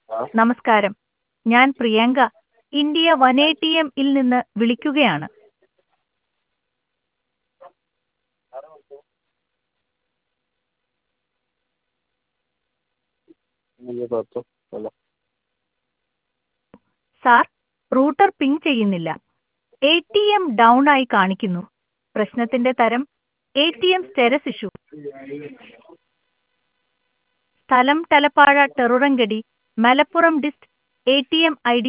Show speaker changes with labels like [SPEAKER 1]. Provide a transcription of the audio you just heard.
[SPEAKER 1] ആ
[SPEAKER 2] നമസ്കാരം ഞാൻ Priyanka India one A T M ഇൽ നിന്ന് വിളിക്കുകയാണ്
[SPEAKER 1] വലിയ പത്ത് അല്ല
[SPEAKER 2] സാർ റൂട്ടർ പിങ് ചെയ്യുന്നില്ല എ ടി എം ഡൗൺ ആയി കാണിക്കുന്നു പ്രശ്നത്തിന്റെ തരം A T M status issue സ്ഥലം തലപ്പാഴ ടെറുറങ്കടി Malappuram dist A T M I D